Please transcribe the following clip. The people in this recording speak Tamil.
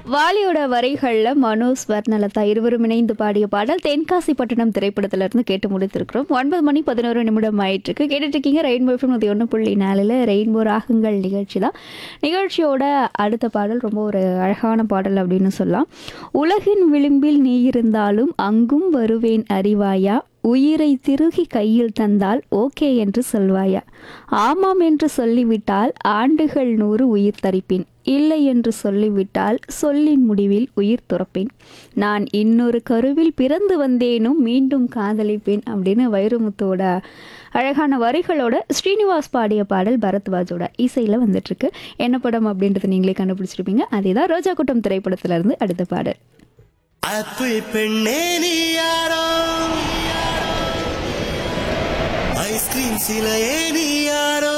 வாலியோட வரிகளில் மனோ ஸ்வர்ணலதா இருவரும் இணைந்து பாடிய பாடல் தென்காசி பட்டணம் திரைப்படத்துல இருந்து கேட்டு முடித்திருக்கிறோம் ஒன்பது மணி பதினோரு நிமிடம் ஆயிட்டிருக்கு கேட்டுட்டு இருக்கீங்க ரெயின்போ எஃப்எம் நூற்றி ஒன்று புள்ளி நாலில் ரெயின்போ ராகங்கள் நிகழ்ச்சி தான் நிகழ்ச்சியோட அடுத்த பாடல் ரொம்ப ஒரு அழகான பாடல் அப்படின்னு சொல்லலாம் உலகின் விளிம்பில் நீ இருந்தாலும் அங்கும் வருவேன் அறிவாயா உயிரை திருகி கையில் தந்தால் ஓகே என்று சொல்வாயா ஆமாம் என்று சொல்லிவிட்டால் ஆண்டுகள் நூறு உயிர் தரிப்பேன் இல்லை என்று சொல்லிவிட்டால் சொல்லின் முடிவில் உயிர் துறப்பேன் நான் இன்னொரு கருவில் பிறந்து வந்தேனும் மீண்டும் காதலிப்பேன் அப்படின்னு வைரமுத்துவோட அழகான வரிகளோட ஸ்ரீனிவாஸ் பாடிய பாடல் பரத்வாஜோட இசையில் வந்துட்டுருக்கு என்ன படம் அப்படின்றத நீங்களே கண்டுபிடிச்சிருப்பீங்க அதே தான் ரோஜா கூட்டம் திரைப்படத்துல இருந்து அடுத்த பாடல் ஆப்பிள் பெண்ணே நீ யாரோ ஐஸ்கிரீம் சிலையே நீ யாரோ